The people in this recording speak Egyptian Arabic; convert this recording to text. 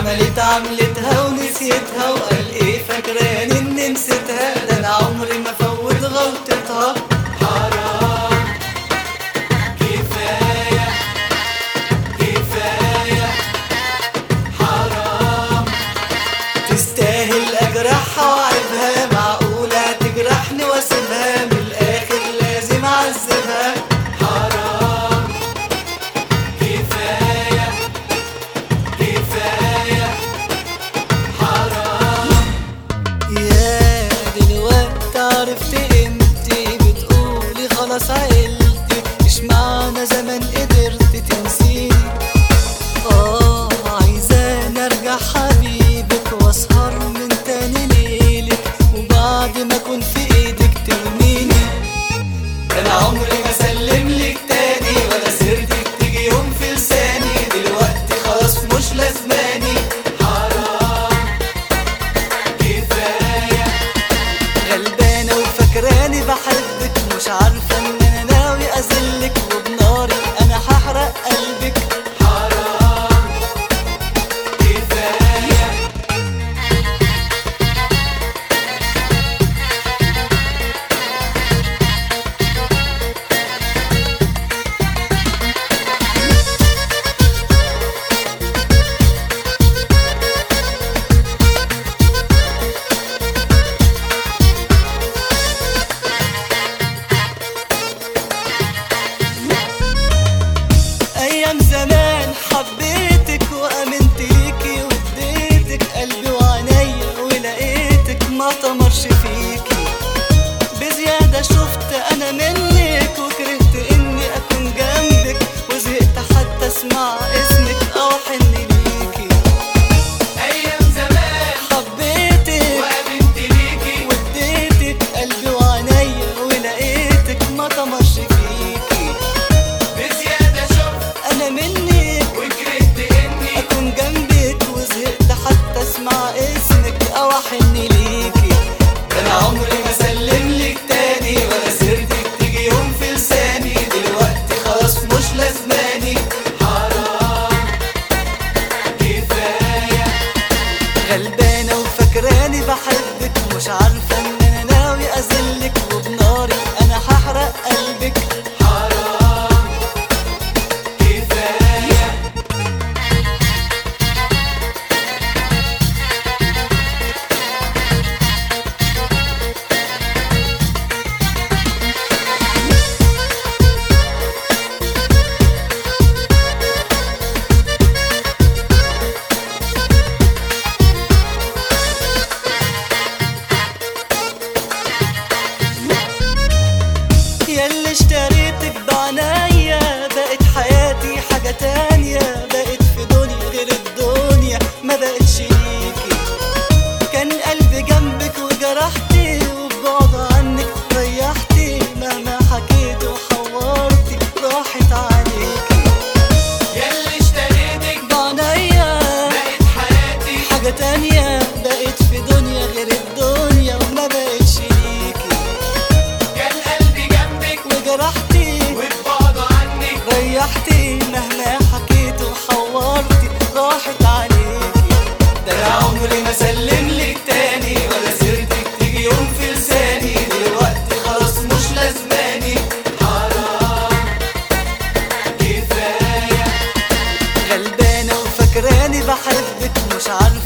عملت عملتها ونسيتها وقال ايه فاكراني اني نسيتها ده انا عمري ما فوت غلطتها حرام كفاية كفاية حرام تستاهل اجرحها وعيبها معقولة تجرحني واسيبها من الاخر لازم اعذبها حرام كفاية كفاية حرام يا دلوقتي عرفت قيمتي بتقولي خلاص عقلتي مش معنى زمان قدرت تنسيني اه عايزاني ارجع حبيبك واسهر من تاني ليلك وبعد ما اكون في ايدك ترميني انا عمري ما سلم لك تاني ولا سيرتك تيجي يوم في لساني دلوقتي خلاص مش لازماني حرام كفايه غلبانه وفاكراني بحبك مش عارفه ان انا ناوي اذلك وبناري انا هحرق قلبك حرام كفايه ايام زمان حبيتك وامنت ليكي واديتك قلبي وعينيا ولقيتك ما طمرش فيكي بزيادة شفت انا منك وكرهت اني اكون جنبك وزهقت حتى اسمع اسمك او احن ليكي ايام زمان حبيتك وامنت ليكي واديتك قلبي وعينيا ولقيتك ما طمرش فيكي بزيادة شفت انا منك وكرهت اني اكون جنبك وزهقت حتى اسمع اسمك او احن ليكي انا عمري ما سلم لك تاني ولا سيرتك تيجي يوم في لساني دلوقتي خلاص مش لازماني حرام كفاية غلبانه وفاكراني بحبك مش عارفه ان انا ناوي اذلك وبناري انا هحرق قلبك حرام كفاية ياللي اشتريتك بعناية بقت حياتي حاجة تانية بقت في دنيا غير الدنيا ما بقتش ليكي كان قلبي جنبك وجرحتي وبعد عنك ريحتي مهما حكيت وحورتي راحت عليكي ياللي اشتريتك بعناية بقت حياتي حاجة تانية بقت في دنيا غير الدنيا وما بقتش ليكي كان قلبي جنبك وجرحتي وبعد عنك ريحتي مهما حكيت وحورتي راحت عليكي ده انا عمري ما سلم لك تاني ولا سيرتك تيجي يوم في لساني دلوقتي خلاص مش لازماني حرام كفاية غلبانه وفاكراني بحبك مش عارفه